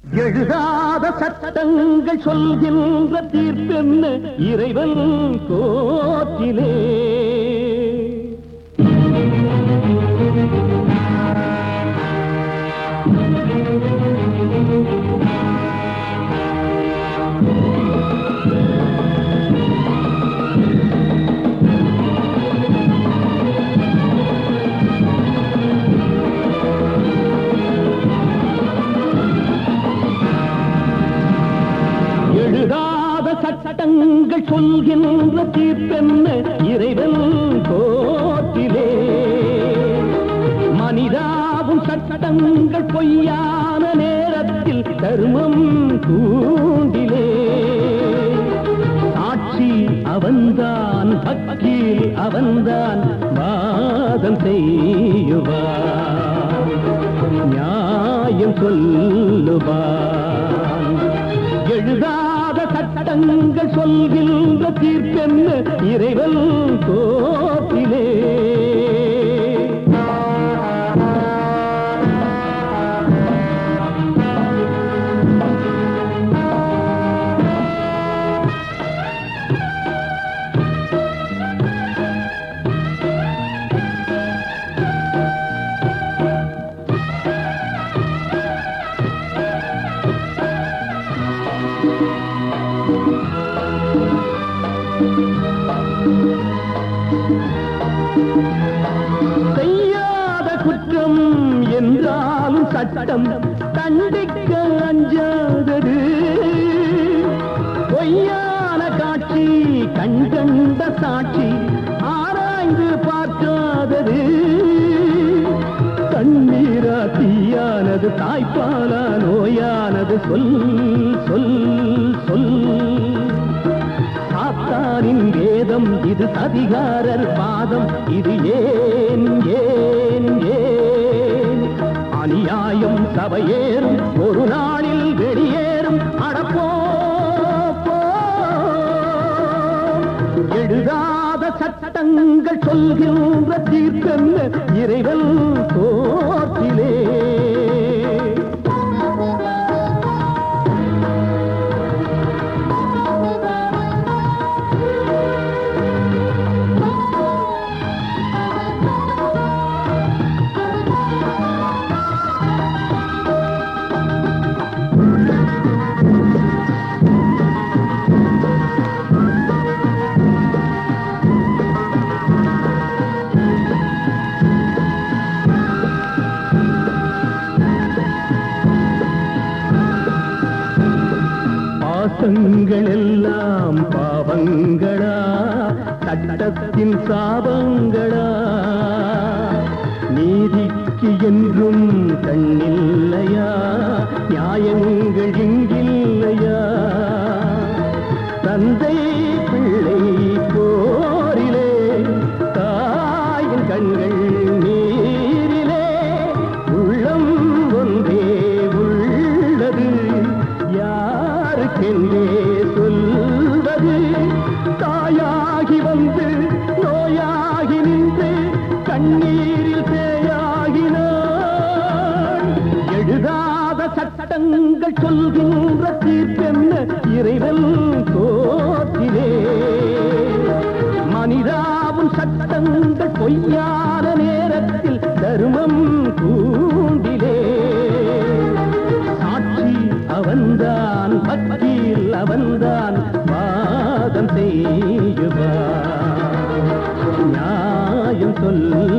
எழுதாத சட்டங்கள் சொல்கின்ற தீர்ப்பென்ன இறைவன் கோற்றிலே எழுதாத சட்டங்கள் சொல்கின்ற தீர்ப்பென்ன இறைவன் கோற்றிலே மனிதாவும் சட்டங்கள் பொய்யான நேரத்தில் தர்மம் கூண்டிலே சாட்சி அவன்தான் வக்கீல் அவன்தான் வாதம் செய்யுவான் நியாயம் சொல்லுவான் எழுதாத சட்டங்கள் சொல்கின்ற தீர்ப்பென்ன இறைவன் கோப்பிலே செய்யாத குற்றம் என்றாலும் சட்டம் தண்டிக்க அஞ்சாதது பொய்யான காட்சி கண் கண்ட சாட்சி ஆராய்ந்து பார்க்காதது தண்ணீரா தீயானது தாய்ப்பாலா நோயானது சொல் சொல் சொல் சாத்தானின் வேதம் இது சதிகாரர் பாதம் இது ஏன் ஏன் ஏன் அநியாயம் சபையேறும் ஒரு நாளில் வெளியேறும் அடப்போ போ. எழுதாத சட்டங்கள் சொல்கின்ற தீர்க்கென்ன இறைவன் கோட்டிலே பாசங்கள் எல்லாம் பாவங்களா சட்டத்தின் சாபங்களா நீதிக்கு என்றும் கண்ணில்லையா நியாயங்கள் இங்கில்லையா தந்தை பிள்ளை போரிலே தாயின் கண்கள் நீரிலே உள்ளம் ஒன்றே உள்ளது யாருக்கென்றே சொல்வது தாயாகி வந்து நோயாகி நின்று கண்ணீரில் பேயாகினான் எழுதாத சட்டங்கள் சொல்கின்ற தீர்ப்பென்ன இறைவன் கோத்திலே மனிதாவும் சட்டங்கள் பொய்யான நேரத்தில் தர்மம் கூண்டிலே சாட்சி அவன்தான் வக்கீல் அவன்தான் வாதம் செய்யுவான் நியாயம் சொல்ல